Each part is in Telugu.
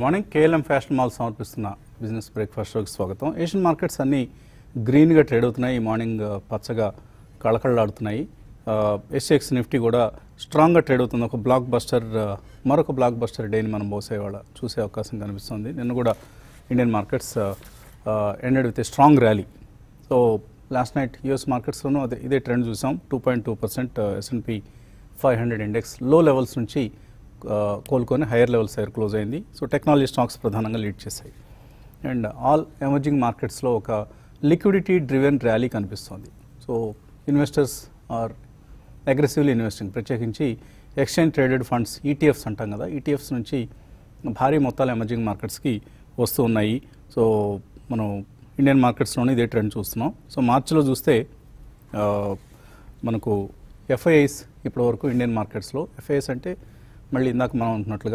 Good morning KLM fashion mall సమర్పిస్తున్న బిజినెస్ బ్రేక్ఫాస్ట్ షోకి స్వాగతం ఏషియన్ మార్కెట్స్ అన్నీ గ్రీన్గా ట్రేడ్ అవుతున్నాయి ఈ మార్నింగ్ ఆ, పచ్చగా కళకళలాడుతున్నాయి ఎస్ఎక్స్ నిఫ్టీ కూడా స్ట్రాంగ్గా ట్రేడ్ అవుతుంది ఒక బ్లాక్ బస్టర్ ఆ, మరొక బ్లాక్ బస్టర్ డేని మనం బహుశా ఇవాళ చూసే అవకాశం కనిపిస్తుంది నిన్న కూడా Indian markets ended with a strong rally so last night US మార్కెట్స్లోనూ అదే ఇదే ట్రెండ్ చూసాం two point two percent S&P five hundred index లో లెవెల్స్ నుంచి ఆ, కోలుకొని హైయర్ లెవెల్స్ దగ్గర క్లోజ్ అయింది సో టెక్నాలజీ స్టాక్స్ ప్రధానంగా లీడ్ చేశాయి అండ్ ఆల్ ఎమర్జింగ్ మార్కెట్స్లో ఒక లిక్విడిటీ డ్రివెన్ ర్యాలీ కనిపిస్తుంది so investors are aggressively investing ప్రత్యేకించి ఎక్స్చేంజ్ ట్రేడెడ్ ఫండ్స్ ఈటీఎఫ్స్ అంటాం కదా ఈటీఎఫ్స్ నుంచి భారీ మొత్తాలు ఎమర్జింగ్ మార్కెట్స్కి వస్తూ ఉన్నాయి సో మనం ఇండియన్ మార్కెట్స్లోనే ఇదే ట్రెండ్ చూస్తున్నాం సో మార్చిలో చూస్తే ఆ, మనకు ఎఫ్ఐఐస్ ఇప్పటివరకు ఇండియన్ మార్కెట్స్లో ఎఫ్ఐఐస్ అంటే మళ్ళీ ఇందాక మనం అంటున్నట్లుగా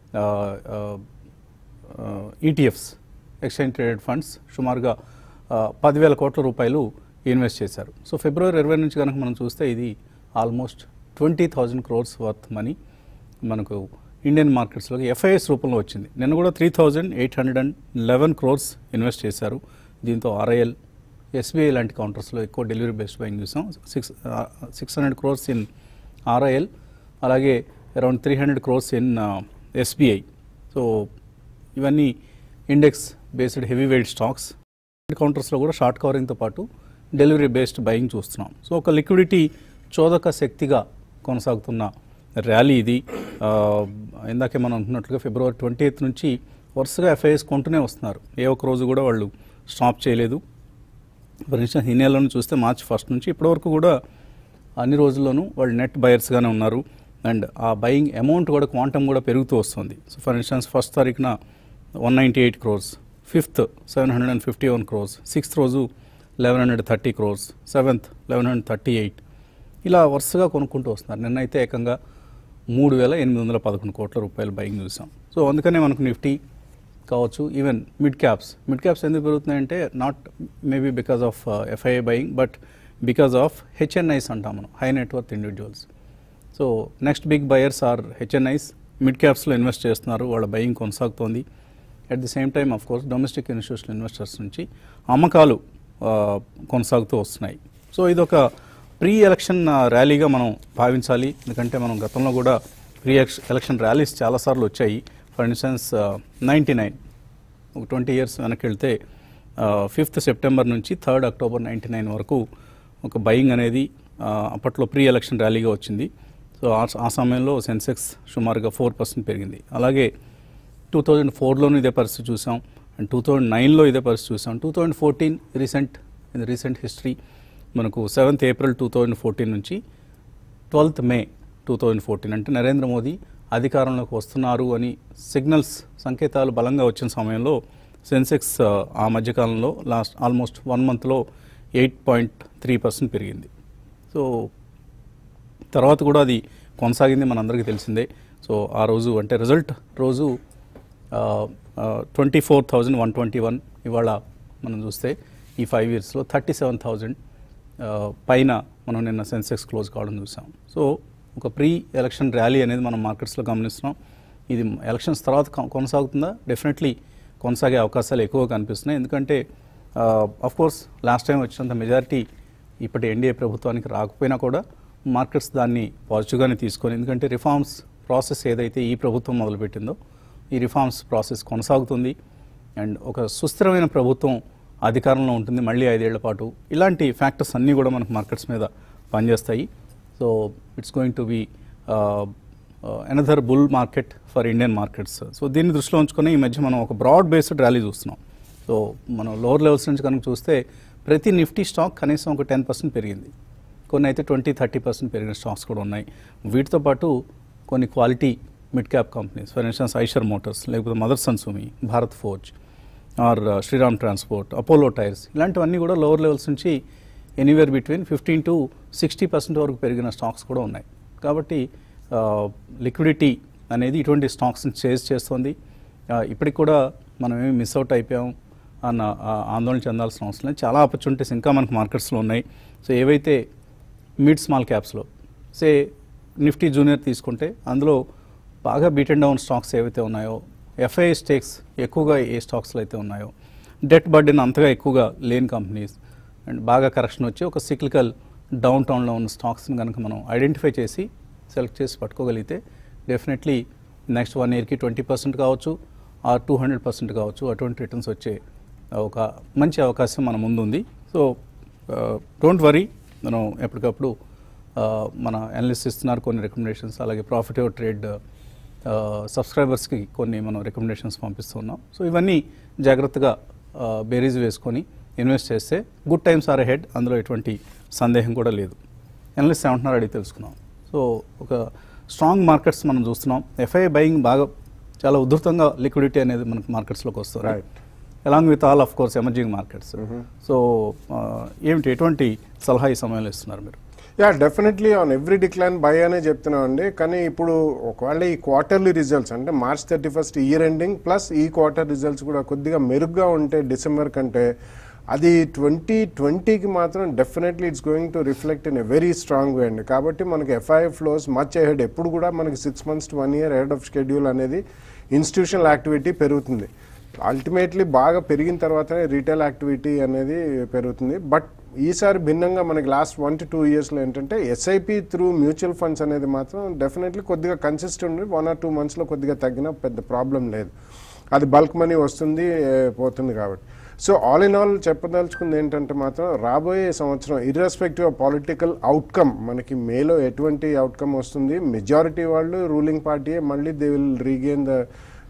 ఈటీఎఫ్స్ ఎక్స్చేంజ్ ట్రేడెడ్ ఫండ్స్ సుమారుగా ఆ, పదివేల కోట్ల రూపాయలు ఇన్వెస్ట్ చేశారు సో ఫిబ్రవరి ఇరవై నుంచి కనుక మనం చూస్తే ఇది almost twenty thousand crores worth money మనకు ఇండియన్ మార్కెట్స్లోకి ఎఫ్ఐఎస్ రూపంలో వచ్చింది నిన్న కూడా three thousand eight hundred and eleven crores invest చేశారు దీంతో ఆర్ఐఎల్ ఎస్బీఐ లాంటి కౌంటర్స్లో ఎక్కువ డెలివరీ బేస్డ్ బయింగ్ చూసాం six six hundred crores in RIL అలాగే around three hundred crores in SBI so ఇవన్నీ index based heavy weight stocks కౌంటర్స్లో కూడా షార్ట్ కవరింగ్తో పాటు డెలివరీ బేస్డ్ బయింగ్ చూస్తున్నాం సో ఒక లిక్విడిటీ చోదక శక్తిగా కొనసాగుతున్న ర్యాలీ ఇది ఆ, ఇందాకే మనం అంటున్నట్లుగా ఫిబ్రవరి ట్వంటీ ఎయిత్ నుంచి వరుసగా ఎఫ్ఐఎస్ కొంటూనే వస్తున్నారు ఏ ఒక్క రోజు కూడా వాళ్ళు స్టాప్ చేయలేదు ఫర్ ఇన్స్టెన్స్ ఈ నెలను చూస్తే మార్చ్ ఫస్ట్ నుంచి ఇప్పటివరకు కూడా అన్ని రోజుల్లోనూ వాళ్ళు నెట్ బయర్స్గానే ఉన్నారు అండ్ ఆ బయింగ్ అమౌంట్ కూడా క్వాంటమ్ కూడా పెరుగుతూ వస్తుంది సో ఫర్ ఇన్స్టెన్స్ ఫస్ట్ తారీఖున one ninety eight crores fifth seven hundred and fifty one crores sixth రోజు eleven hundred thirty crores seventh eleven hundred thirty eight ఇలా వరుసగా కొనుక్కుంటూ వస్తున్నారు నిన్నైతే ఏకంగా మూడు వేల ఎనిమిది వందల పదకొండు కోట్ల రూపాయలు బయింగ్ చూసాం సో అందుకనే మనకు నిఫ్టీ కావచ్చు even mid caps mid caps ఎందుకు పెరుగుతున్నాయంటే not maybe because of FII buying but because of HNIs అంటాం మనం high networth individuals so next big buyers are HNIs mid క్యాప్స్లో ఇన్వెస్ట్ చేస్తున్నారు వాళ్ళ బయింగ్ కొనసాగుతోంది at the same time of course domestic institutional investors నుంచి అమ్మకాలు ఆ, కొనసాగుతూ వస్తున్నాయి సో ఇది ఒక ప్రీ ఎలక్షన్ ఆ, ర్యాలీగా మనం భావించాలి ఎందుకంటే మనం గతంలో కూడా ప్రీ ఎలక్షన్ ర్యాలీస్ చాలాసార్లు వచ్చాయి ఫర్ ఇన్స్టెన్స్ నైంటీ నైన్ ఒక ట్వంటీ ఇయర్స్ వెనక్కి వెళ్తే ఫిఫ్త్ సెప్టెంబర్ నుంచి థర్డ్ అక్టోబర్ నైంటీ నైన్ వరకు ఒక బయింగ్ అనేది ఆ, అప్పట్లో ప్రీ ఎలక్షన్ ర్యాలీగా వచ్చింది సో ఆ- ఆ సమయంలో సెన్సెక్స్ సుమారుగా ఫోర్ పర్సెంట్ పెరిగింది అలాగే టూ థౌజండ్ ఫోర్లోనూ ఇదే పరిస్థితి చూసాం అండ్ టూ థౌజండ్ నైన్లో ఇదే పరిస్థితి చూసాం two thousand fourteen recent in recent history మనకు seventh April two thousand fourteen నుంచి twelfth May two thousand fourteen అంటే నరేంద్ర మోదీ అధికారంలోకి వస్తున్నారు అని సిగ్నల్స్ సంకేతాలు బలంగా వచ్చిన సమయంలో సెన్సెక్స్ ఆ, ఆ మధ్యకాలంలో లాస్ట్ ఆల్మోస్ట్ వన్ మంత్లో ఎయిట్ పాయింట్ త్రీ పర్సెంట్ పెరిగింది సో తర్వాత కూడా అది కొనసాగింది మనందరికీ తెలిసిందే సో ఆ రోజు అంటే రిజల్ట్ రోజు twenty four thousand one twenty one ఇవాళ మనం చూస్తే ఈ ఫైవ్ ఇయర్స్లో థర్టీ సెవెన్ థౌజండ్ పైన మనం నిన్న సెన్సెక్స్ క్లోజ్ కావడం చూసాం సో ఒక ప్రీ ఎలక్షన్ ర్యాలీ అనేది మనం మార్కెట్స్లో గమనిస్తున్నాం ఇది ఎలక్షన్స్ తర్వాత కొ- కొనసాగుతుందా డెఫినెట్లీ కొనసాగే అవకాశాలు ఎక్కువ కనిపిస్తున్నాయి ఎందుకంటే అఫ్ కోర్స్ లాస్ట్ టైం వచ్చినంత మెజారిటీ ఇప్పటి ఎన్డీఏ ప్రభుత్వానికి రాకపోయినా కూడా మార్కెట్స్ దాన్ని పాజిటివ్గానే తీసుకొని ఎందుకంటే రిఫార్మ్స్ ప్రాసెస్ ఏదైతే ఈ ప్రభుత్వం మొదలుపెట్టిందో ఈ రిఫార్మ్స్ ప్రాసెస్ కొనసాగుతుంది అండ్ ఒక సుస్థిరమైన ప్రభుత్వం అధికారంలో ఉంటుంది మళ్ళీ ఐదేళ్ల పాటు ఇలాంటి ఫ్యాక్టర్స్ అన్నీ కూడా మనకు మార్కెట్స్ మీద పనిచేస్తాయి so it's going to be another bull market for Indian markets so దీన్ని దృష్టిలో ఉంచుకొని ఈ మధ్య మనం ఒక బ్రాడ్ బేస్డ్ ర్యాలీ చూస్తున్నాం సో మనం లోవర్ లెవెల్స్ నుంచి కనుక చూస్తే ప్రతి నిఫ్టీ స్టాక్ కనీసం ఒక టెన్ పర్సెంట్ పెరిగింది కొన్ని అయితే ట్వంటీ థర్టీ పర్సెంట్ పెరిగిన స్టాక్స్ కూడా ఉన్నాయి వీటితో పాటు కొన్ని quality mid cap companies for instance Eicher Motors లేకపోతే Motherson Sumi Bharat Forge or Shriram Transport Apollo Tyres ఇలాంటివన్నీ కూడా లోవర్ లెవెల్స్ నుంచి anywhere between fifteen to sixty percent వరకు పెరిగిన స్టాక్స్ కూడా ఉన్నాయి కాబట్టి లిక్విడిటీ అనేది ఇటువంటి స్టాక్స్ని చేజ్ చేస్తుంది ఆ, ఇప్పటికి కూడా మనం ఏమి మిస్ అవుట్ అయిపోయాం అన్న ఆ, ఆందోళన చెందాల్సిన అవసరం లేదు చాలా ఆపర్చునిటీస్ ఇంకా మనకు మార్కెట్స్లో ఉన్నాయి సో ఏవైతే మిడ్ స్మాల్ క్యాప్స్లో సే నిఫ్టీ జూనియర్ తీసుకుంటే అందులో బాగా బీట్ అండ్ డౌన్ స్టాక్స్ ఏవైతే ఉన్నాయో ఎఫ్ఐఐ స్టేక్స్ ఎక్కువగా ఏ స్టాక్స్లో అయితే ఉన్నాయో డెట్ బర్డెన్ అంతగా ఎక్కువగా లేని కంపెనీస్ అండ్ బాగా కరెక్షన్ వచ్చి ఒక సిక్లికల్ డౌన్ టౌన్లో ఉన్న స్టాక్స్ని కనుక మనం ఐడెంటిఫై చేసి సెలెక్ట్ చేసి పట్టుకోగలిగితే డెఫినెట్లీ నెక్స్ట్ వన్ ఇయర్కి ట్వంటీ పర్సెంట్ కావచ్చు ఆ టూ హండ్రెడ్ పర్సెంట్ కావచ్చు అటువంటి రిటర్న్స్ వచ్చే ఒక మంచి అవకాశం మన ముందు ఉంది సో డోంట్ వరీ మనం ఎప్పటికప్పుడు ఆ, మన అనలిస్ట్ ఇస్తున్నారు కొన్ని రికమెండేషన్స్ అలాగే ప్రాఫిట్ ట్రేడ్ సబ్స్క్రైబర్స్కి కొన్ని మనం రికమెండేషన్స్ పంపిస్తున్నాం సో ఇవన్నీ జాగ్రత్తగా బేరీజ్ వేసుకొని ఇన్వెస్ట్ చేస్తే గుడ్ టైమ్స్ ఆర్ హెడ్ అందులో ఎటువంటి సందేహం కూడా లేదు అనలిస్ట్ ఏమంటున్నారు అడిగి తెలుసుకుందాం సో ఒక స్ట్రాంగ్ మార్కెట్స్ మనం చూస్తున్నాం ఎఫ్ఐ బయింగ్ బాగా చాలా ఉధృతంగా లిక్విడిటీ అనేది మనకి మార్కెట్స్లోకి వస్తుంది Right. Along with all of course emerging markets so ఏమిటి ఎటువంటి సలహా ఈ సమయంలో ఇస్తున్నారు మీరు yeah definitely on every decline buy అనే చెప్తున్నాం అండి కానీ ఇప్పుడు ఒకవేళ ఈ క్వార్టర్లీ రిజల్ట్స్ అంటే March thirty first year ending plus ఈ క్వార్టర్ రిజల్ట్స్ కూడా కొద్దిగా మెరుగ్గా ఉంటే డిసెంబర్ కంటే అది ట్వంటీ ట్వంటీకి మాత్రం definitely it's going to reflect in a very strong way అండి కాబట్టి మనకి ఎఫ్ఐ ఫ్లోస్ మచ్ అహెడ్ ఎప్పుడు కూడా మనకి six months to one year ahead of schedule అనేది ఇన్స్టిట్యూషనల్ యాక్టివిటీ పెరుగుతుంది అల్టిమేట్లీ బాగా పెరిగిన తర్వాతనే రీటైల్ యాక్టివిటీ అనేది పెరుగుతుంది బట్ ఈసారి భిన్నంగా మనకి లాస్ట్ వన్ టు టూ ఇయర్స్లో ఏంటంటే ఎస్ఐపి త్రూ మ్యూచువల్ ఫండ్స్ అనేది మాత్రం డెఫినెట్లీ కొద్దిగా కన్సిస్టెంట్ వన్ ఆర్ టూ మంత్స్లో కొద్దిగా తగ్గిన పెద్ద ప్రాబ్లం లేదు అది బల్క్ మనీ వస్తుంది ఏ, పోతుంది కాబట్టి సో ఆల్ ఇన్ ఆల్ చెప్పదలుచుకుంది ఏంటంటే మాత్రం రాబోయే సంవత్సరం ఇర్రెస్పెక్టివ్ ఆఫ్ పొలిటికల్ అవుట్కమ్ మనకి మేలో ఎటువంటి అవుట్కమ్ వస్తుంది మెజారిటీ వాళ్ళు రూలింగ్ పార్టీయే మళ్ళీ they will regain the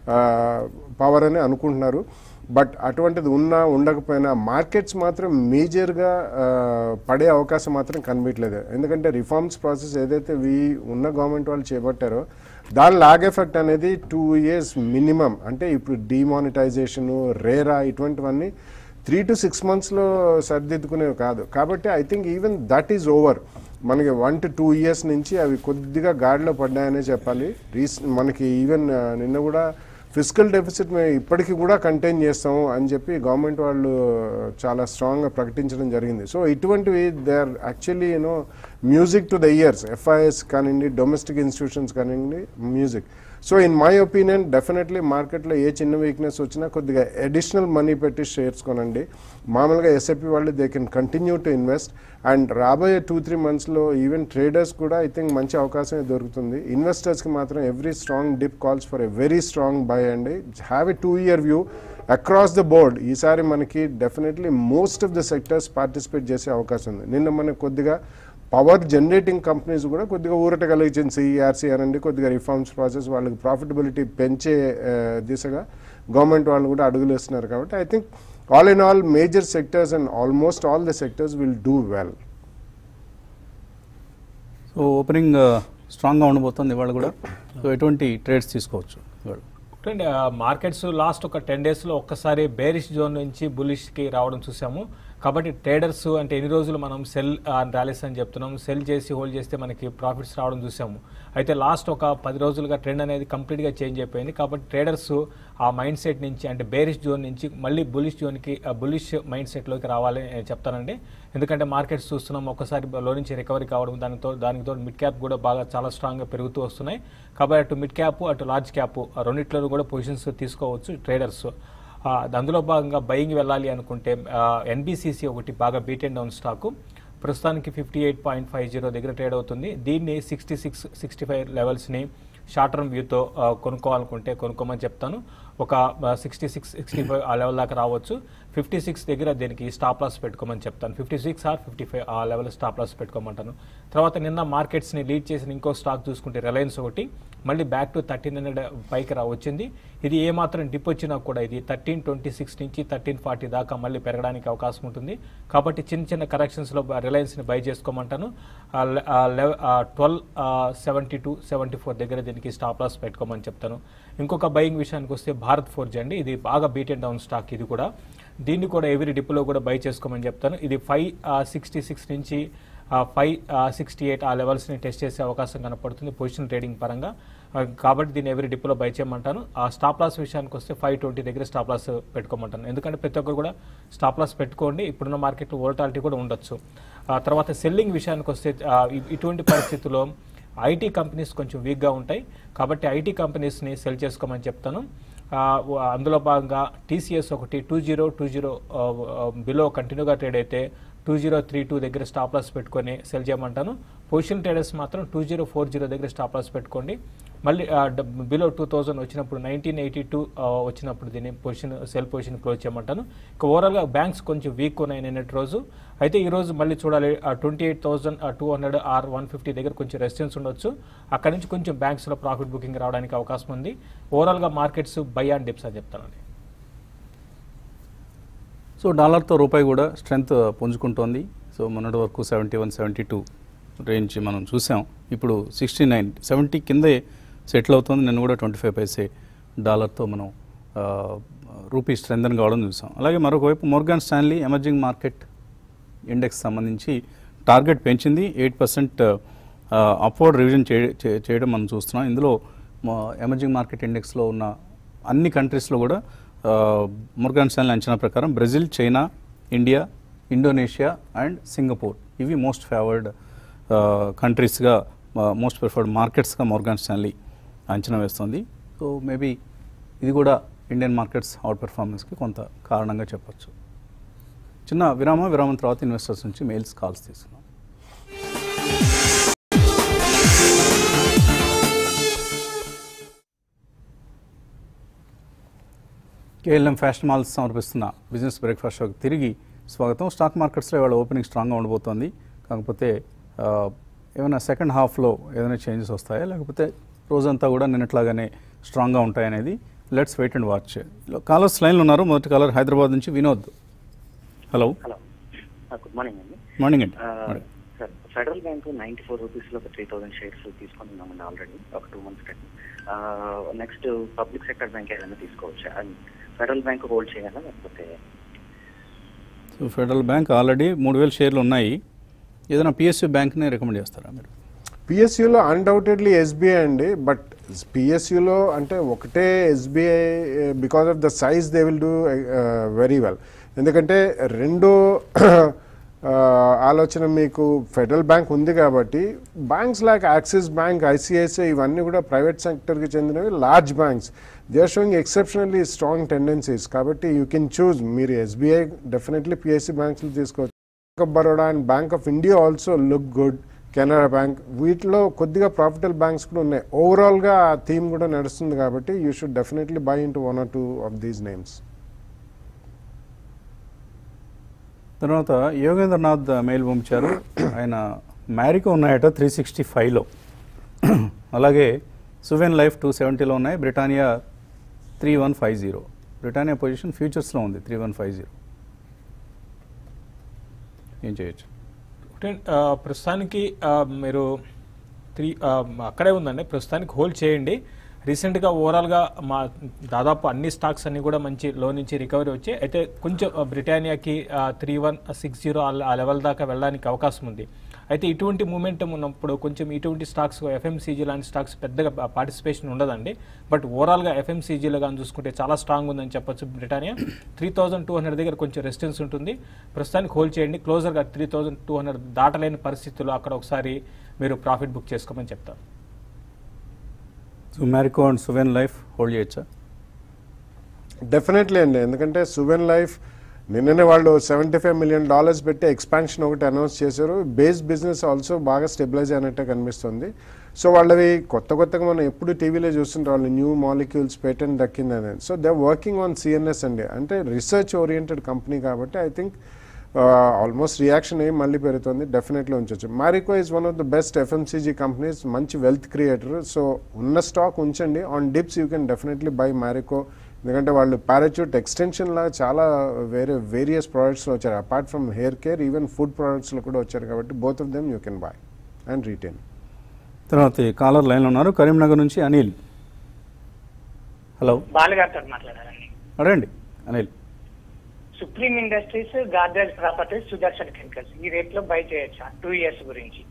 power అని అనుకుంటున్నారు బట్ అటువంటిది ఉన్నా ఉండకపోయినా మార్కెట్స్ మాత్రం మేజర్గా పడే అవకాశం మాత్రం కనిపించలేదు ఎందుకంటే రిఫార్మ్స్ ప్రాసెస్ ఏదైతే వీ ఉన్న గవర్నమెంట్ వాళ్ళు చేపట్టారో దాని లాగ్ ఎఫెక్ట్ అనేది టూ ఇయర్స్ మినిమం అంటే ఇప్పుడు డిమానిటైజేషను రేరా ఇటువంటివన్నీ త్రీ టు సిక్స్ మంత్స్లో సరిదిద్దుకునేవి కాదు కాబట్టి I think even that is over మనకి వన్ టు టూ ఇయర్స్ నుంచి అవి కొద్దిగా గాడిలో పడ్డాయనే చెప్పాలి రీస్ మనకి ఈవెన్ నిన్న కూడా ఫిజికల్ డెఫిసిట్ మేము ఇప్పటికీ కూడా కంటైన్ చేస్తాము అని చెప్పి గవర్నమెంట్ వాళ్ళు చాలా స్ట్రాంగ్గా ప్రకటించడం జరిగింది సో ఇటువంటివి they are actually you know music to the ears FIs కానివ్వండి డొమెస్టిక్ ఇన్స్టిట్యూషన్స్ కానివ్వండి music so in my opinion definitely మార్కెట్లో ఏ చిన్న వీక్నెస్ వచ్చినా కొద్దిగా అడిషనల్ మనీ పెట్టి షేర్స్ కొనండి మామూలుగా ఎస్ఐపి వాళ్ళు they can continue to invest and రాబోయే టూ త్రీ మంత్స్లో ఈవెన్ ట్రేడర్స్ కూడా ఐ థింక్ మంచి అవకాశమే దొరుకుతుంది ఇన్వెస్టర్స్కి మాత్రం every strong dip calls for a very strong buy అండి have a two year view across the board ఈసారి మనకి definitely most of the sectors participate చేసే అవకాశం ఉంది నిన్న మనకు కొద్దిగా పవర్ జనరేటింగ్ కంపెనీస్ కూడా కొద్దిగా ఊరట కలిగించింది సిఈఆర్సీ అనండి కొద్దిగా రిఫార్మ్స్ ప్రాసెస్ వాళ్ళకి ప్రాఫిటబిలిటీ పెంచే ఆ, దిశగా గవర్నమెంట్ వాళ్ళు కూడా అడుగులు వేస్తున్నారు కాబట్టి I think all in all major sectors and almost all the sectors will do well so opening స్ట్రాంగ్గా ఉండబోతుంది ఇవాళ కూడా సో ఎటువంటి ట్రేడ్స్ తీసుకోవచ్చు ఇవాళ చూడండి మార్కెట్స్ లాస్ట్ ఒక టెన్ డేస్లో ఒక్కసారి బేరిష్ జోన్ నుంచి బులిష్కి రావడం చూసాము కాబట్టి ట్రేడర్స్ అంటే ఎన్ని రోజులు మనం సెల్ ర్యాలీస్ అని చెప్తున్నాం సెల్ చేసి హోల్డ్ చేస్తే మనకి ప్రాఫిట్స్ రావడం చూసాము అయితే లాస్ట్ ఒక పది రోజులుగా ట్రెండ్ అనేది కంప్లీట్గా చేంజ్ అయిపోయింది కాబట్టి ట్రేడర్స్ ఆ మైండ్ సెట్ నుంచి అంటే బేరిష్ జోన్ నుంచి మళ్ళీ బులిష్ జోన్కి బులిష్ మైండ్ సెట్లోకి రావాలని నేను చెప్తానండి ఎందుకంటే మార్కెట్స్ చూస్తున్నాం ఒకసారి లో నుంచి రికవరీ కావడం దానితో దానితో మిడ్ క్యాప్ కూడా బాగా చాలా స్ట్రాంగ్గా పెరుగుతూ వస్తున్నాయి కాబట్టి అటు మిడ్ క్యాప్ అటు లార్జ్ క్యాప్ రెండిట్లో కూడా పొజిషన్స్ తీసుకోవచ్చు ట్రేడర్స్ ఆ, అందులో భాగంగా బయింగ్ వెళ్ళాలి అనుకుంటే ఎన్బిసిసి ఒకటి బాగా బీట్ అండ్ డౌన్ స్టాకు ప్రస్తుతానికి fifty eight point five zero దగ్గర ట్రేడ్ అవుతుంది దీన్ని సిక్స్టీ సిక్స్ సిక్స్టీ ఫైవ్ లెవెల్స్ని షార్ట్ టర్మ్ వ్యూతో కొనుక్కోవాలనుకుంటే కొనుక్కోమని చెప్తాను ఒక సిక్స్టీ సిక్స్ సిక్స్టీ ఫైవ్ ఆ లెవెల్ దాకా రావచ్చు ఫిఫ్టీ సిక్స్ దగ్గర దీనికి స్టాప్ లాస్ పెట్టుకోమని చెప్తాను fifty six or fifty five ఆ లెవెల్ స్టాప్ లాస్ పెట్టుకోమంటాను తర్వాత నిన్న మార్కెట్స్ని లీడ్ చేసిన ఇంకో స్టాక్ చూసుకుంటే రిలయన్స్ ఒకటి మళ్ళీ బ్యాక్ టు థర్టీన్ హండ్రెడ్ పైకి రా వచ్చింది ఇది ఏమాత్రం డిప్ వచ్చినా కూడా ఇది థర్టీన్ ట్వంటీ సిక్స్ నుంచి థర్టీన్ ఫార్టీ దాకా మళ్ళీ పెరగడానికి అవకాశం ఉంటుంది కాబట్టి చిన్న చిన్న కరెక్షన్స్లో రిలయన్స్ని బై చేసుకోమంటాను twelve seventy two seventy four దగ్గర దీనికి స్టాప్ లాస్ పెట్టుకోమని చెప్తాను ఇంకొక బయింగ్ విషయానికి వస్తే భారత్ ఫోర్జ్ అండి ఇది బాగా బీట్ అండ్ డౌన్ స్టాక్ ఇది కూడా దీన్ని కూడా ఎవరి డిప్లో కూడా బై చేసుకోమని చెప్తాను ఇది ఫైవ్ సిక్స్టీ సిక్స్ నుంచి ఫైవ్ సిక్స్టీ ఎయిట్ ఆ లెవెల్స్ని టెస్ట్ చేసే అవకాశం కనపడుతుంది పొజిషన్ ట్రేడింగ్ పరంగా ఆ, కాబట్టి దీన్ని ఎవరి డిప్లో బై చేయమంటాను ఆ స్టాప్ లాస్ విషయానికి వస్తే ఫైవ్ ట్వంటీ దగ్గర స్టాప్ లాస్ పెట్టుకోమంటాను ఎందుకంటే ప్రతి ఒక్కరు కూడా స్టాప్ లాస్ పెట్టుకోండి ఇప్పుడున్న మార్కెట్లో వోల్టాలిటీ కూడా ఉండొచ్చు ఆ తర్వాత సెల్లింగ్ విషయానికి వస్తే ఆ, ఇ- ఇటువంటి పరిస్థితుల్లో ఐటీ కంపెనీస్ కొంచెం వీక్గా ఉంటాయి కాబట్టి ఐటీ కంపెనీస్ని సెల్ చేసుకోమని చెప్తాను ఆ, వ- అందులో భాగంగా టీసీఎస్ ఒకటి two zero two zero below కంటిన్యూగా ట్రేడ్ అయితే టూ జీరో త్రీ టూ దగ్గర స్టాప్ లాస్ పెట్టుకొని సెల్ చేయమంటాను పొజిషన్ ట్రేడర్స్ మాత్రం టూ జీరో ఫోర్ జీరో దగ్గర స్టాప్ లాస్ పెట్టుకోండి మళ్ళీ బిలో టూ థౌజండ్ వచ్చినప్పుడు నైన్టీన్ ఎయిటీ టూ వచ్చినప్పుడు దీన్ని పొజిషన్ సెల్ పొజిషన్ క్లోజ్ చేయమంటాను ఇక ఓవరాల్గా బ్యాంక్స్ కొంచెం వీక్ ఉన్నాయి నిన్నటి రోజు అయితే ఈ రోజు మళ్ళీ చూడాలి twenty eight thousand two hundred or one fifty దగ్గర కొంచెం రెసిస్టెన్స్ ఉండొచ్చు అక్కడ నుంచి కొంచెం బ్యాంక్స్లో ప్రాఫిట్ బుకింగ్ రావడానికి అవకాశం ఉంది ఓవరాల్గా మార్కెట్స్ బై అండ్ డిప్స్ అని చెప్తానండి సో డాలర్తో రూపాయి కూడా స్ట్రెంగ్త్ పుంజుకుంటోంది సో మొన్నటి వరకు seventy one seventy two range మనం చూసాం ఇప్పుడు సిక్స్టీ నైన్ సెవెంటీ కిందే సెటిల్ అవుతుంది నేను కూడా ట్వంటీ ఫైవ్ పైసే డాలర్తో మనం ఆ, రూపీ స్ట్రెంగ్ కావడం చూసాం అలాగే మరొక వైపు Morgan Stanley emerging market index సంబంధించి టార్గెట్ పెంచింది ఎయిట్ పర్సెంట్ అప్వర్డ్ రివిజన్ చేయడం మనం చూస్తున్నాం ఇందులో ఎమర్జింగ్ మార్కెట్ ఇండెక్స్లో ఉన్న అన్ని కంట్రీస్లో కూడా ముర్గాన్ స్టాన్లీ అంచనా ప్రకారం Brazil China India Indonesia and Singapore ఇవి మోస్ట్ ఫేవర్డ్ కంట్రీస్గా మోస్ట్ ప్రిఫర్డ్ మార్కెట్స్గా మోర్గాన్ స్టాన్లీ అంచనా వేస్తుంది సో మేబీ ఇది కూడా ఇండియన్ మార్కెట్స్ అవుట్ పెర్ఫార్మెన్స్కి కొంత కారణంగా చెప్పొచ్చు చిన్న విరామ విరామం తర్వాత ఇన్వెస్టర్స్ నుంచి మెయిల్స్ కాల్స్ తీసుకున్నాం కేఎల్ఎం ఫ్యాషన్ మాల్స్ సమర్పిస్తున్న బిజినెస్ బ్రేక్ఫాస్ట్ షోకి తిరిగి స్వాగతం స్టాక్ మార్కెట్స్లో ఇవాళ ఓపెనింగ్ స్ట్రాంగ్గా ఉండబోతోంది కాకపోతే ఆ, ఏమైనా సెకండ్ హాఫ్లో ఏదైనా చేంజెస్ వస్తాయా లేకపోతే రోజంతా కూడా నిన్నట్లాగానే స్ట్రాంగ్గా ఉంటాయనేది let's wait and watch callers లైన్లో ఉన్నారు మొదటి కాలర్ హైదరాబాద్ నుంచి Vinod hello hello good morning అండి మార్నింగ్ అండి ఆ, morning. Sir Federal Bank ninety four రూపీస్లో ఒక త్రీ థౌసండ్ షేర్స్ తీసుకున్నామండి ఆల్రెడీ ఒక టూ మంత్స్ కండి నెక్స్ట్ పబ్లిక్ సెక్టర్ బ్యాంక్ ఏదైనా తీసుకోవచ్చా అండ్ ఫెడరల్ బ్యాంక్ హోల్డ్ చేయాలా లేకపోతే సో ఫెడరల్ బ్యాంక్ ఆల్రెడీ మూడు వేల షేర్లు ఉన్నాయి ఏదైనా పిఎస్యూ బ్యాంక్ని రికమెండ్ చేస్తారా మీరు పిఎస్యులో అన్డౌటెడ్లీ ఎస్బీఐ అండి బట్ పిఎస్యులో అంటే ఒకటే SBI because of the size they will do very well ఎందుకంటే రెండో ఆ, ఆలోచన మీకు ఫెడరల్ బ్యాంక్ ఉంది కాబట్టి banks like Axis Bank ICICI ఇవన్నీ కూడా ప్రైవేట్ సెక్టర్కి చెందినవి large banks they are showing exceptionally strong tendencies కాబట్టి యూ కెన్ చూజ్ మీరు ఎస్బీఐ డెఫినెట్లీ పిఎస్సి బ్యాంక్స్లో తీసుకోవచ్చు Bank of Baroda and Bank of India also look good Canara bank వీటిలో కొద్దిగా ప్రాఫిటబుల్ బ్యాంక్స్ కూడా ఉన్నాయి ఓవరాల్గా ఆ థీమ్ కూడా నడుస్తుంది కాబట్టి you should definitely buy into one or two of these names తర్వాత యోగేంద్రనాథ్ మెయిల్ పంపించారు ఆయన మ్యారికో ఉన్నాయట త్రీ సిక్స్టీ ఫైవ్లో అలాగే సువెన్ లైఫ్ టూ సెవెంటీలో ఉన్నాయి Britannia three one five zero Britannia position ఫ్యూచర్స్లో ఉంది త్రీ వన్ ఫైవ్ జీరో ఏం చేయొచ్చు ఒకటే, ఆ, ప్రస్తుతానికి ఆ, మీరు త్రీ ఆ, అక్కడే ఉందండి ప్రస్తుతానికి హోల్డ్ చేయండి రీసెంట్గా ఓవరాల్గా మా దాదాపు అన్ని స్టాక్స్ అన్ని కూడా మంచి లో నుంచి రికవరీ వచ్చాయి అయితే కొంచెం ఆ, బ్రిటానియాకి త్రీ వన్ సిక్స్ జీరో ఆ లెవెల్ దాకా వెళ్ళడానికి అవకాశం ఉంది అయితే ఇటువంటి మూమెంటం ఉన్నప్పుడు కొంచెం ఇటువంటి స్టాక్స్ ఎఫ్ఎంసీజీ లాంటి స్టాక్స్ పెద్దగా పార్టిసిపేషన్ ఉండదండి బట్ ఓవరాల్గా ఎఫ్ఎంసీజీలో కానీ చూసుకుంటే చాలా స్ట్రాంగ్ ఉందని చెప్పొచ్చు Britannia three thousand two hundred దగ్గర కొంచెం రెసిస్టెన్స్ ఉంటుంది ప్రస్తుతానికి హోల్డ్ చేయండి క్లోజర్గా త్రీ థౌజండ్ టూ హండ్రెడ్ దాటలేని పరిస్థితుల్లో అక్కడ ఒకసారి మీరు ప్రాఫిట్ బుక్ చేసుకోమని చెప్తాను so Marico and Suven life hold చేయొచ్చా డెఫినెట్లీ అండి ఎందుకంటే సువెన్ లైఫ్ నిన్ననే వాళ్ళు సెవెంటీ ఫైవ్ మిలియన్ డాలర్స్ పెట్టి ఎక్స్పాన్షన్ ఒకటి అనౌన్స్ చేశారు బేస్ బిజినెస్ ఆల్సో బాగా స్టెబిలైజ్ అయినట్టే కనిపిస్తుంది సో వాళ్ళవి కొత్త కొత్తగా మనం ఎప్పుడు టీవీలో చూస్తుంటాం వాళ్ళు న్యూ మాలిక్యూల్స్ పేటెంట్ దక్కిందని so they working on CNS అండి అంటే రీసెర్చ్ ఓరియంటెడ్ కంపెనీ కాబట్టి ఐ థింక్ ఆల్మోస్ట్ రియాక్షన్ అయ్యి మళ్ళీ పెరుగుతుంది డెఫినెట్లీ ఉంచవచ్చు Marico is one of the best FMCG companies మంచి వెల్త్ క్రియేటర్ సో ఉన్న స్టాక్ ఉంచండి on dips you can definitely buy Marico ఎందుకంటే వాళ్ళు పారాచూట్ ఎక్స్టెన్షన్ లాగా చాలా వేరే వేరియస్ ప్రోడక్ట్స్లో వచ్చారు apart from hair care even food ప్రోడక్ట్స్లో కూడా వచ్చారు కాబట్టి both of them you can buy and retain తర్వాత ఈ కాలర్ లైన్లో ఉన్నారు కరీంనగర్ నుంచి అనిల్ హలో బాలగారితో మాట్లాడారండి అడగండి Anil Supreme Industries gardens properties Sudarshan chemicals ఈ రేట్ లో బై చేయొచ్చా టూ ఇయర్స్ గురించి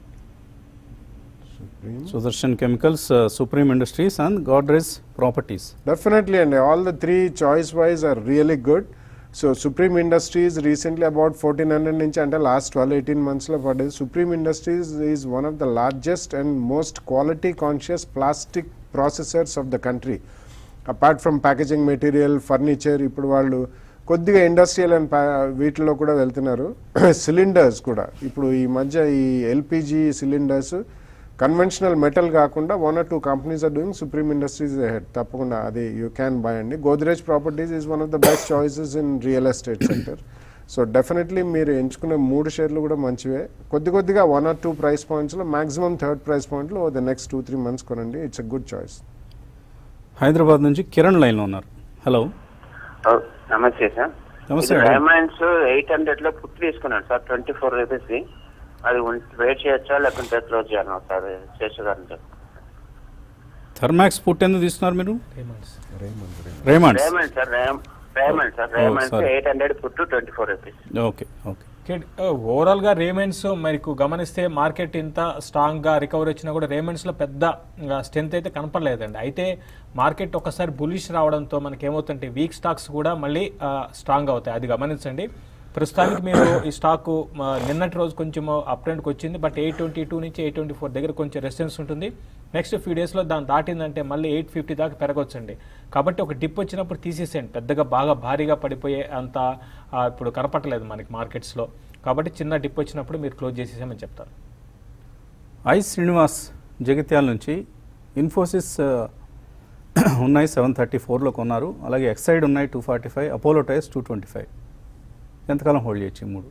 Sudarshan chemicals Supreme Industries and Godrej properties Definitely, and all the three choice wise are really good. So, Supreme Industries recently about 1400 inch until last 12 18 months లో పడ్డది Supreme Industries is one of the largest and most quality conscious plastic processors of the country. Apart from packaging material furniture ఇప్పుడు వాళ్ళు కొద్దిగా ఇండస్ట్రియల్ అండ్ వీటిలో కూడా వెళ్తున్నారు సిలిండర్స్ కూడా ఇప్పుడు ఈ మధ్య ఈ ఎల్పిజి సిలిండర్స్ కన్వెన్షనల్ మెటల్ కాకుండా one or two companies are doing Supreme Industries head తప్పకుండా అది యూ క్యాన్ బై అండి Godrej properties is one of the best choices in real estate sector so definitely మీరు ఎంచుకునే మూడు షేర్లు కూడా మంచివే కొద్ది కొద్దిగా వన్ ఆర్ టూ ప్రైస్ పాయింట్స్లో మాక్సిమం థర్డ్ ప్రైస్ పాయింట్లో the next two three months కొనండి it's a good choice Hyderabad నుంచి కిరణ్ లైన్లో ఉన్నారు హలో ఓ, నమస్తే సార్ నమస్తే ఇది మేడం. డైమండ్స్ ఎయిట్ హండ్రెడ్ లో పుట్టి తీసుకున్నాను సార్ ట్వంటీ ఫోర్ రూపీస్ ది అది వెయిట్ చేయొచ్చా లేకుంటే క్లోజ్ చేయాలి సార్ చేసేదాన్ని థర్మాక్స్ పుట్ ఎందుకు తీసుకున్నారు మీరు Payments. Raymonds Raymond sir Raymond sir Raymonds sorry. Eight hundred put twenty four rupees okay okay overall గా రేమెంట్స్ మీకు గమనిస్తే మార్కెట్ ఇంత స్ట్రాంగ్ గా రికవర్ వచ్చినా కూడా రేమెంట్స్ లో పెద్ద స్ట్రెంత్ అయితే కనపడలేదండి అయితే మార్కెట్ ఒకసారి బులిష్ రావడంతో మనకి ఏమవుతుంటే వీక్ స్టాక్స్ కూడా మళ్ళీ స్ట్రాంగ్ అవుతాయి అది గమనించండి ప్రస్తుతానికి మీరు ఈ స్టాక్ ఆ, నిన్నటి రోజు కొంచెం అప్ ట్రెండ్కి వచ్చింది బట్ ఎయిట్ ట్వంటీ టూ నుంచి ఎయిట్ ట్వంటీ ఫోర్ దగ్గర కొంచెం రెసిస్టెన్స్ ఉంటుంది నెక్స్ట్ ఫ్యూ డేస్లో దాన్ని దాటిందంటే మళ్ళీ ఎయిట్ ఫిఫ్టీ దాకా పెరగొచ్చండి కాబట్టి ఒక డిప్ వచ్చినప్పుడు తీసేసేయండి పెద్దగా బాగా భారీగా పడిపోయే అంత ఆ, ఇప్పుడు కనపట్టలేదు మనకి మార్కెట్స్లో కాబట్టి చిన్న డిప్ వచ్చినప్పుడు మీరు క్లోజ్ చేసేసామని చెప్తారు ఐ శ్రీనివాస్ జగిత్యాల నుంచి ఇన్ఫోసిస్ ఆ, ఉన్నాయి సెవెన్ థర్టీ ఫోర్లో కొన్నారు అలాగే ఎక్సైడ్ ఉన్నాయి two forty five Apollo tyres two twenty five ఎంతకాలం హోల్డ్ చేయొచ్చు ఈ మూడు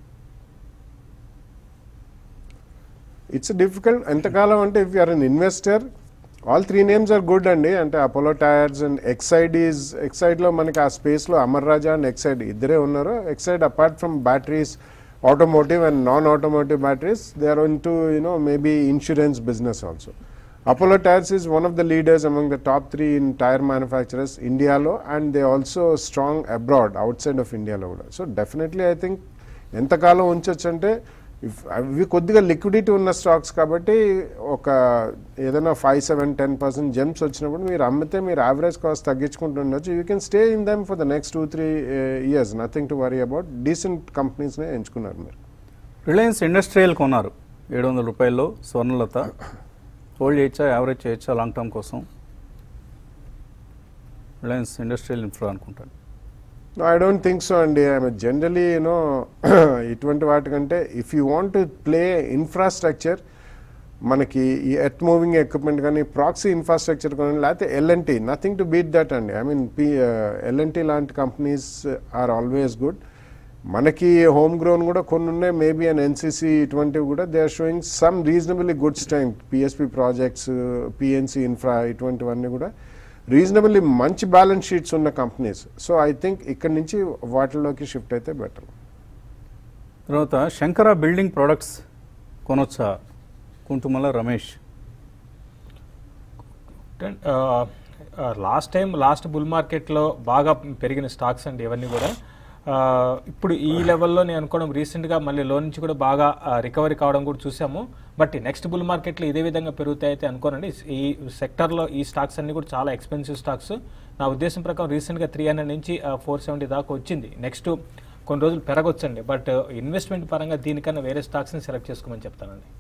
ఇట్స్ డిఫికల్ట్ ఎంతకాలం అంటే if you're an investor all three names are good అండి అంటే Apollo tyres and Exide is ఎక్సైడ్లో మనకి ఆ స్పేస్లో అమర్ రాజా అండ్ ఎక్సైడ్ ఇద్దరే ఉన్నారు Exide apart from batteries automotive and non automotive batteries they are into you know maybe insurance business also Apollo tyres is one of the leaders among the top three in tyre manufacturers ఇండియాలో and they also strong abroad outside of ఇండియాలో కూడా సో డెఫినెట్లీ ఐ థింక్ ఎంతకాలం ఉంచొచ్చు అంటే ఇఫ్ అవి కొద్దిగా లిక్విడిటీ ఉన్న స్టాక్స్ కాబట్టి ఒక ఏదైనా five seven ten percent gains వచ్చినప్పుడు మీరు అమ్మితే మీరు యావరేజ్ కాస్ట్ తగ్గించుకుంటూ ఉండొచ్చు you can stay in them for the next two three years nothing to worry about decent కంపెనీస్నే ఎంచుకున్నారు మీరు రిలయన్స్ ఇండస్ట్రియల్ కొన్నారు ఏడు వందల రూపాయల్లో స్వర్ణలత హోల్డ్ చేయొచ్చా యావరేజ్ చేయొచ్చా లాంగ్ టర్మ్ కోసం రిలయన్స్ ఇండస్ట్రియల్ ఇన్ఫ్రా అనుకుంటాను ఐ డోంట్ థింక్ సో అండి ఐ మీన్ జనరలీ యూనో ఇటువంటి వాటికంటే if you want to play infrastructure మనకి ఈ ఎర్త్ మూవింగ్ ఎక్విప్మెంట్ కానీ ప్రాక్సీ ఇన్ఫ్రాస్ట్రక్చర్ కానీ లేకపోతే LNT nothing to beat that అండి ఐ మీన్ పి ఎల్ఎన్టీ లాంటి కంపెనీస్ ఆర్ ఆల్వేస్ గుడ్ మనకి హోమ్ గ్రోన్ కూడా కొన్ని ఉన్నాయి మేబీ అండ్ ఎన్సీసీ ఇటువంటివి కూడా they are showing some reasonably good strength PSP projects PNC infra ఇటువంటివన్నీ కూడా రీజనబుల్లీ మంచి బ్యాలెన్స్ షీట్స్ ఉన్న కంపెనీస్ సో ఐ థింక్ ఇక్కడ నుంచి వాటిలోకి షిఫ్ట్ అయితే బెటర్ తర్వాత Shankara building products కొనొచ్చా కుంటుమల Ramesh last time last bull మార్కెట్లో బాగా పెరిగిన స్టాక్స్ అండి ఇవన్నీ కూడా ఆ, ఇప్పుడు ఈ లెవెల్లో నేను అనుకోవడం రీసెంట్గా మళ్ళీ లో నుంచి కూడా బాగా రికవరీ కావడం కూడా చూసాము బట్ నెక్స్ట్ బుల్ మార్కెట్లో ఇదే విధంగా పెరుగుతాయి అయితే అనుకోనండి ఈ సెక్టర్లో ఈ స్టాక్స్ అన్ని కూడా చాలా ఎక్స్పెన్సివ్ స్టాక్స్ నా ఉద్దేశం ప్రకారం రీసెంట్గా త్రీ హండ్రెడ్ నుంచి ఫోర్ సెవెంటీ దాకా వచ్చింది నెక్స్ట్ కొన్ని రోజులు పెరగొచ్చండి బట్ ఇన్వెస్ట్మెంట్ పరంగా దీనికన్నా వేరే స్టాక్స్ని సెలెక్ట్ చేసుకోమని చెప్తానండి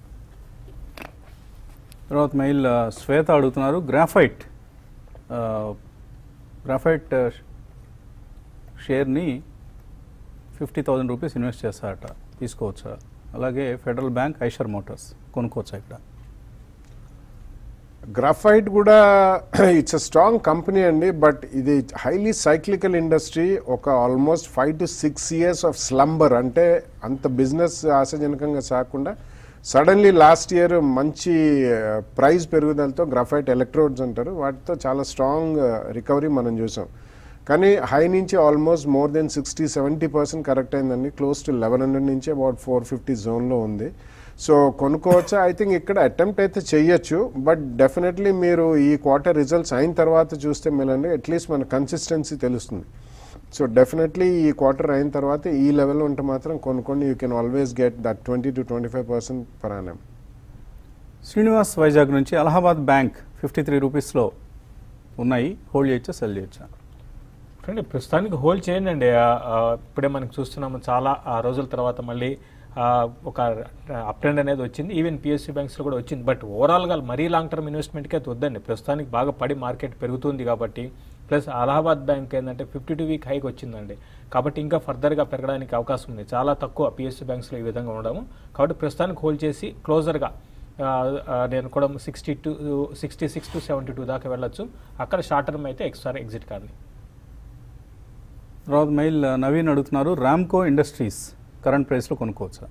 తర్వాత మెయిల్ ఆ, శ్వేత అడుగుతున్నారు గ్రాఫైట్ ఆ, గ్రాఫైట్ ఆ, షేర్ని ఫిఫ్టీ థౌజండ్ రూపీస్ ఇన్వెస్ట్ చేస్తారట తీసుకోవచ్చా అలాగే ఫెడరల్ బ్యాంక్ ఐషర్ మోటార్స్ కొనుక్కోవచ్చా ఇక్కడ గ్రాఫైట్ కూడా ఇట్స్ అ స్ట్రాంగ్ కంపెనీ అండి బట్ ఇది హైలీ సైక్లికల్ ఇండస్ట్రీ ఒక almost five to six years of slumber అంటే అంత బిజినెస్ ఆశాజనకంగా సాగకుండా సడన్లీ లాస్ట్ ఇయర్ మంచి ప్రైస్ పెరుగుదలతో గ్రాఫైట్ ఎలక్ట్రోడ్స్ అంటారు వాటితో చాలా స్ట్రాంగ్ రికవరీ మనం చూసాం కానీ హై నుంచి almost more than sixty seventy percent correct అయిందండి క్లోజ్ టు లెవెన్ హండ్రెడ్ నుంచి అబౌట్ ఫోర్ ఫిఫ్టీ జోన్లో ఉంది సో కొనుక్కోవచ్చా ఐ థింక్ ఇక్కడ అటెంప్ట్ అయితే చెయ్యొచ్చు బట్ డెఫినెట్లీ మీరు ఈ క్వార్టర్ రిజల్ట్స్ అయిన తర్వాత చూస్తే మేలండి అట్లీస్ట్ మన కన్సిస్టెన్సీ తెలుస్తుంది సో డెఫినెట్లీ ఈ క్వార్టర్ అయిన తర్వాత ఈ లెవెల్లో ఉంటే మాత్రం కొనుక్కోండి you can always get that twenty to twenty five percent per annum Srinivas Vizag నుంచి అలహాబాద్ బ్యాంక్ ఫిఫ్టీ త్రీ రూపీస్లో ఉన్నాయి హోల్డ్ చేయొచ్చా సెల్ చేయొచ్చా చూడండి ప్రస్తుతానికి హోల్డ్ చేయండి అండి ఆ, ఆ, ఇప్పుడే మనకి చూస్తున్నాము చాలా ఆ, రోజుల తర్వాత మళ్ళీ ఆ, ఒక అప్ ట్రెండ్ అనేది వచ్చింది ఈవెన్ పిఎస్సీ బ్యాంక్స్లో కూడా వచ్చింది బట్ ఓవరాల్గా మరీ లాంగ్ టర్మ్ ఇన్వెస్ట్మెంట్కి అయితే వద్దండి ప్రస్తుతానికి బాగా పడి మార్కెట్ పెరుగుతుంది కాబట్టి ప్లస్ అలహాబాద్ బ్యాంక్ ఏంటంటే ఫిఫ్టీ టూ వీక్ హైక్ వచ్చిందండి కాబట్టి ఇంకా ఫర్దర్గా పెరగడానికి అవకాశం ఉంది చాలా తక్కువ పిఎస్సి బ్యాంక్స్లో ఈ విధంగా ఉండడం కాబట్టి ప్రస్తుతానికి హోల్డ్ చేసి క్లోజర్గా నేను కూడా sixty two sixty six to seventy two దాకా వెళ్ళొచ్చు అక్కడ షార్ట్ టర్మ్ అయితే ఎక్స్ట్రా ఎగ్జిట్ కానీ తర్వాత మెయిల్ నవీన్ అడుగుతున్నారు రామ్కో ఇండస్ట్రీస్ కరెంట్ ప్రైస్లో కొనుక్కోవచ్చా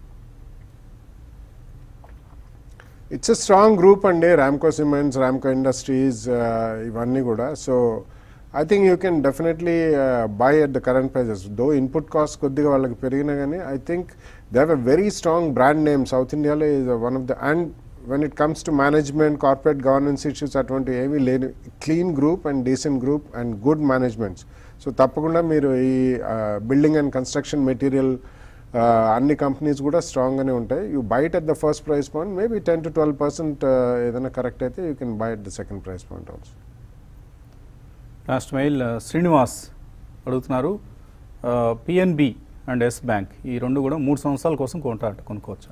ఇట్స్ ఎ స్ట్రాంగ్ గ్రూప్ అండి రామ్కో సిమెంట్స్ రామ్కో ఇండస్ట్రీస్ ఇవన్నీ కూడా so I think you can definitely buy at the current prices though input cost కొద్దిగా వాళ్ళకి పెరిగినా కానీ I think they have a very strong brand name south ఇండియాలో is one of the and when it comes to management corporate governance issues అటువంటి ఏమీ లేని clean group and decent group and good managements so తప్పకుండా మీరు ఈ బిల్డింగ్ అండ్ కన్స్ట్రక్షన్ మెటీరియల్ అన్ని కంపెనీస్ కూడా స్ట్రాంగ్గానే ఉంటాయి you buy it at the first price point maybe ten to twelve percent ఏదైనా కరెక్ట్ అయితే you can buy at the second price point also last mail Srinivas అడుగుతున్నారు పిఎన్బి అండ్ ఎస్ బ్యాంక్ ఈ రెండు కూడా మూడు సంవత్సరాల కోసం కాంట్రాక్ట్ కొనుక్కోవచ్చా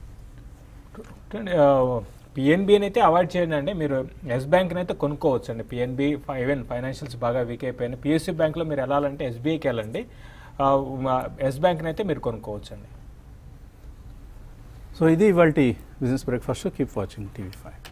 పిఎన్బి అయితే అవాయిడ్ చేయండి అండి మీరు ఎస్ బ్యాంక్ని అయితే కొనుక్కోవచ్చు అండి పిఎన్బి ఈవెన్ ఫైనాన్షియల్స్ బాగా వీక్ అయిపోయినాయి పిఎస్సి బ్యాంక్లో మీరు వెళ్ళాలంటే ఎస్బీఐకి వెళ్ళండి ఎస్ బ్యాంక్ని అయితే మీరు కొనుక్కోవచ్చు అండి సో ఇది ఇవాళ business breakfast keep watching TV five